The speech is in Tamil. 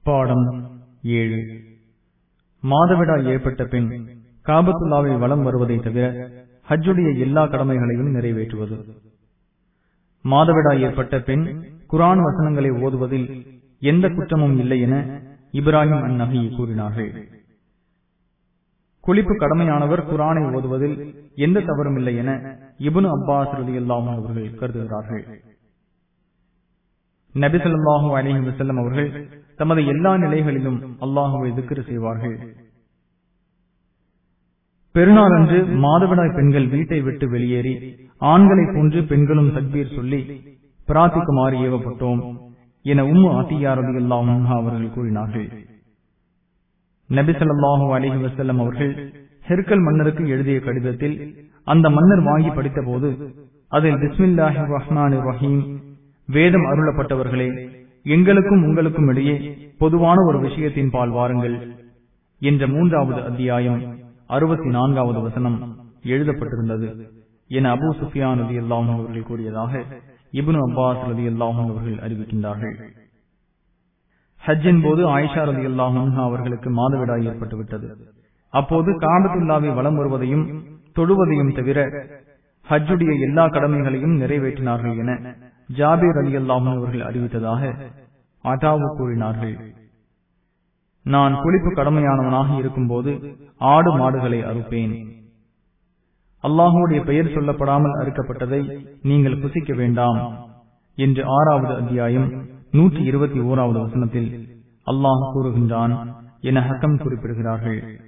பாடம் ஏழு மாதவிடாய் ஏற்பட்ட பின் காபத்துல்லாவை வலம் வருவதை தவிர ஹஜ்ஜுடைய எல்லா கடமைகளையும் நிறைவேற்றுவது மாதவிடாய் ஏற்பட்ட பின் குரான் வசனங்களை ஓதுவதில் எந்த குற்றமும் இல்லை என இப்ராஹிம் அந்நகி கூறினார்கள் குளிப்பு கடமையானவர் குரானை ஓதுவதில் எந்த தவறும் இல்லை என இபுனு அப்பாஸ் ரலியல்லாஹு அவர்கள் கருதுகிறார்கள் நபிசல்லாஹு அலிஹி வசல்லம் அவர்கள் தமது எல்லா நிலைகளிலும் அல்லாஹுவை திக்ரு செய்வார்கள் பெருநாளன்று மாதவிடாய் பெண்கள் வீட்டை விட்டு வெளியேறி ஆண்களை போன்று பெண்களும் தக்பீர் சொல்லி பிரார்த்திக்குமாறு ஏவப்பட்டோம் என உம்மு அத்தியார் ரலியல்லாஹு அவர்கள் கூறினார்கள் நபிசல்லாஹு அலிஹி வசல்லம் அவர்கள் ஹெர்கல் மன்னருக்கு எழுதிய கடிதத்தில் அந்த மன்னர் வாங்கி படித்த போது அதில் பிஸ்மில்லாஹி ரஹ்மான் ரஹீம் வேதம் அருளப்பட்டவர்களே எங்களுக்கும் உங்களுக்கும் இடையே பொதுவான ஒரு விஷயத்தின் பால் வாருங்கள் என்ற மூன்றாவது அத்தியாயம் அறுபத்தி நான்காவது வசனம் எழுதப்பட்டிருந்தது என அபு சுஃபியான் ரதி அல்லாஹும் அவர்கள் கூறியதாக இப்னு அப்பாஸ் ரதி அல்லாஹும் அவர்கள் அறிவிக்கின்றார்கள் ஹஜ்ஜின் போது ஆயிஷா ரதி அல்லாஹும் அவர்களுக்கு மாதவிடாய் ஏற்பட்டுவிட்டது அப்போது காபத்துல்லாவை வலம் வருவதையும் தொழுவதையும் தவிர ஹஜ்ஜுடைய எல்லா கடமைகளையும் நிறைவேற்றினார்கள் என ஜாபீர் அலி அல்லாஹும் அவர்கள் அறிவித்ததாக அட்டாவு கூறினார்கள் நான் குளிப்பு கடமையானவனாக இருக்கும்போது ஆடு மாடுகளை அறுப்பேன் அல்லாஹுடைய பெயர் சொல்லப்படாமல் அறுக்கப்பட்டதை நீங்கள் புசிக்க வேண்டாம் என்று ஆறாவது அத்தியாயம் நூற்றி இருபத்தி ஓராவது வசனத்தில் அல்லாஹ் கூறுகின்றான் என ஹக்கம் குறிப்பிடுகிறார்கள்